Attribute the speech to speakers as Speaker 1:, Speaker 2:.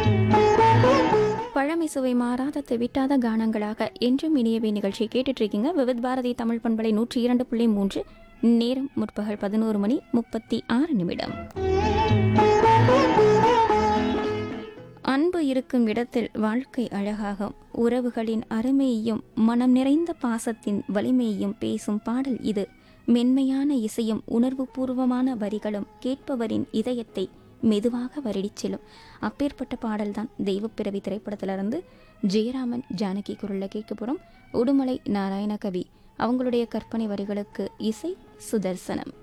Speaker 1: பழமை சுவை மாறாத தெவிட்டாத கானங்களாக என்றும் இனியவை நிகழ்ச்சி கேட்டுட்டு இருக்கீங்க விவித் பாரதி தமிழ் பண்பலை நூற்றி இரண்டு புள்ளி மூன்று நேரம் முற்பகல் பதினோரு மணி முப்பத்தி ஆறு நிமிடம் அன்பு இருக்கும் இடத்தில் வாழ்க்கை அழகாகும் உறவுகளின் அருமையையும் மனம் நிறைந்த பாசத்தின் வலிமையையும் பேசும் பாடல் இது மென்மையான இசையும் உணர்வுபூர்வமான வரிகளும் கேட்பவரின் இதயத்தை மெதுவாக வருடிச் செல்லும் அப்பேற்பட்ட பாடல்தான் தெய்வப்பிறவி திரைப்படத்திலிருந்து ஜெயராமன் ஜானகி குரலில் கேட்க போகிறோம் உடுமலை நாராயண கவி அவங்களுடைய கற்பனை வரிகளுக்கு இசை சுதர்சனம்